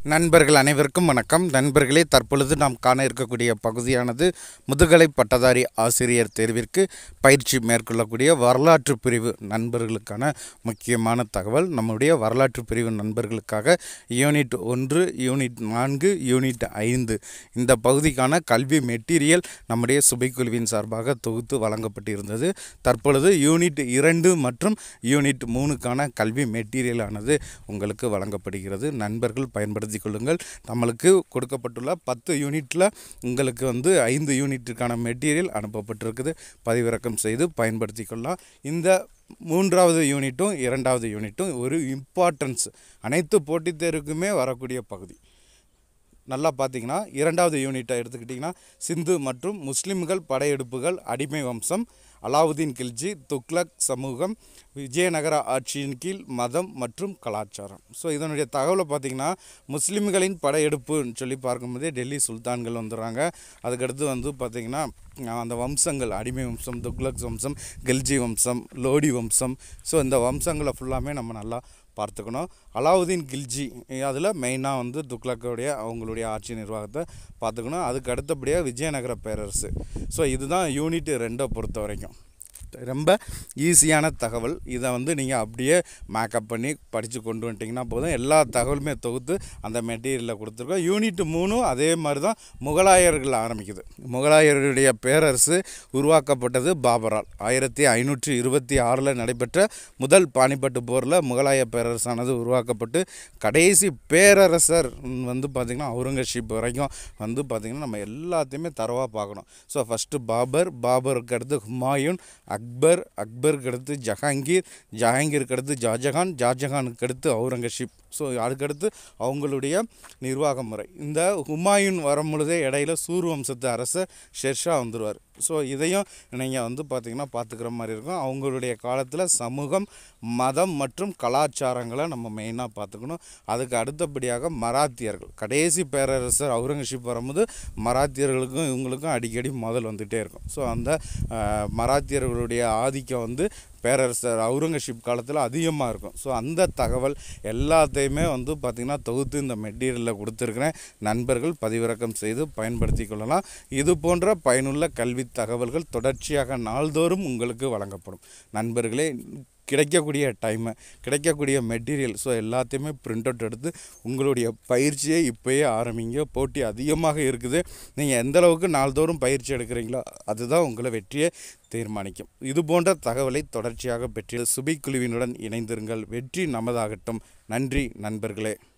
நண்பர்கள் அனைவருக்கும் வணக்கம் நண்பர்களே தற்பொழுது நாம் காண இருக்கக்கூடிய பகுதியானது முதுகலை பட்டதாரி ஆசிரியர் தேர்விற்கு பயிற்சி மேற்கொள்ளக்கூடிய வரலாற்று பிரிவு நண்பர்களுக்கான முக்கியமான தகவல் நம்முடைய வரலாற்று பிரிவு நண்பர்களுக்காக யூனிட் ஒன்று யூனிட் நான்கு யூனிட் ஐந்து இந்த பகுதிக்கான கல்வி மெட்டீரியல் நம்முடைய சுபைக்குழுவின் சார்பாக தொகுத்து வழங்கப்பட்டிருந்தது தற்பொழுது யூனிட் இரண்டு மற்றும் யூனிட் மூணுக்கான கல்வி மெட்டீரியலானது உங்களுக்கு வழங்கப்படுகிறது நண்பர்கள் பயன்படுத்திக் கொள்ளுங்கள் நம்மளுக்கு கொடுக்கப்பட்டுள்ள பத்து யூனிட்டில் உங்களுக்கு வந்து ஐந்து யூனிட்டுக்கான மெட்டீரியல் அனுப்பப்பட்டிருக்குது பதிவிறக்கம் செய்து பயன்படுத்தி கொள்ளலாம் இந்த மூன்றாவது யூனிட்டும் இரண்டாவது யூனிட்டும் ஒரு இம்பார்ட்டன்ஸ் அனைத்து போட்டித் தேர்வுக்குமே வரக்கூடிய பகுதி நல்லா பார்த்தீங்கன்னா இரண்டாவது யூனிட்டை எடுத்துக்கிட்டிங்கன்னா சிந்து மற்றும் முஸ்லிம்கள் படையெடுப்புகள் அடிமை வம்சம் அலாவுதீன் கில்ஜி துக்ளக் சமூகம் விஜயநகர ஆட்சியின் கீழ் மதம் மற்றும் கலாச்சாரம் ஸோ இதனுடைய தகவலை பார்த்தீங்கன்னா முஸ்லிம்களின் படையெடுப்புன்னு சொல்லி பார்க்கும்போதே டெல்லி சுல்தான்கள் வந்துடுறாங்க அதுக்கடுத்து வந்து பார்த்திங்கன்னா அந்த வம்சங்கள் அடிமை வம்சம் துக்ளக் வம்சம் கில்ஜி வம்சம் லோடி வம்சம் ஸோ இந்த வம்சங்களை ஃபுல்லாமே நம்ம நல்லா பார்த்துக்கணும் அலாவுதீன் கில்ஜி அதில் மெயினாக வந்து துக்ளக்கோடைய அவங்களுடைய ஆட்சி நிர்வாகத்தை பார்த்துக்கணும் அதுக்கு அடுத்தபடியாக விஜயநகர பேரரசு ஸோ இதுதான் யூனிட் ரெண்டை பொறுத்த வரைக்கும் ரொம்ப ஈஸியான தகவல் இதை வந்து நீங்கள் அப்படியே மேக்கப் பண்ணி படித்து கொண்டு வந்துட்டிங்கன்னா போதும் எல்லா தகவலுமே தொகுத்து அந்த மெட்டீரியலில் கொடுத்துருக்கோம் யூனிட் மூணும் அதே மாதிரி தான் முகலாயர்கள் ஆரம்பிக்குது முகலாயருடைய பேரரசு உருவாக்கப்பட்டது பாபரால் ஆயிரத்தி ஐநூற்றி இருபத்தி ஆறில் நடைபெற்ற முதல் பானிப்பட்டு போரில் முகலாய பேரரசானது உருவாக்கப்பட்டு கடைசி பேரரசர் வந்து பார்த்திங்கன்னா அவுரங்கசீப் வரைக்கும் வந்து பார்த்திங்கன்னா நம்ம எல்லாத்தையுமே தரவாக பார்க்கணும் ஸோ ஃபஸ்ட்டு பாபர் பாபருக்கு அடுத்து ஹுமாயூன் அக்பர் அக்பருக்கு அடுத்து ஜஹாங்கீர் ஜஹாங்கீருக்கு அடுத்து ஷாஜஹான் ஷாஜஹானுக்கு அடுத்து அவுரங்கசீப் ஸோ அதுக்கடுத்து அவங்களுடைய நிர்வாக முறை இந்த ஹுமாயூன் வரும் பொழுதே இடையில சூர் வம்சத்து அரசர் ஷெர்ஷா வந்துடுவார் ஸோ இதையும் நீங்கள் வந்து பார்த்திங்கன்னா பார்த்துக்கிற மாதிரி இருக்கும் அவங்களுடைய காலத்தில் சமூகம் மதம் மற்றும் கலாச்சாரங்களை நம்ம மெயினாக பார்த்துக்கணும் அதுக்கு அடுத்தபடியாக மராத்தியர்கள் கடைசி பேரரசர் அவுரங்கசீப் வரும்போது மராத்தியர்களுக்கும் இவங்களுக்கும் அடிக்கடி மோதல் வந்துகிட்டே இருக்கும் ஸோ அந்த அஹ், மராத்தியர்களுடைய ஆதிக்கம் வந்து பேரரசர் அவுரங்கசீப் காலத்தில் அதிகமாக இருக்கும் ஸோ அந்த தகவல் எல்லாத்தையுமே வந்து பார்த்திங்கன்னா தொகுத்து இந்த மெட்டீரியலில் கொடுத்துருக்குறேன் நண்பர்கள் பதிவிறக்கம் செய்து பயன்படுத்தி கொள்ளலாம் இது போன்ற பயனுள்ள கல்வி தகவல்கள் தொடர்ச்சியாக நாள்தோறும் உங்களுக்கு வழங்கப்படும் நண்பர்களே கிடைக்கக்கூடிய டைமு கிடைக்கக்கூடிய மெட்டீரியல் ஸோ எல்லாத்தையுமே பிரிண்ட் அவுட் எடுத்து உங்களுடைய பயிற்சியை இப்போயே ஆரம்பிங்க போட்டி அதிகமாக இருக்குது நீங்கள் எந்த அளவுக்கு நாள்தோறும் பயிற்சி எடுக்கிறீங்களோ அதுதான் உங்களை வெற்றியை தீர்மானிக்கும் இது போன்ற தகவலை தொடர்ச்சியாக பெற்று சுபி குழுவினுடன் இணைந்திருங்கள் வெற்றி நமதாகட்டும் நன்றி நண்பர்களே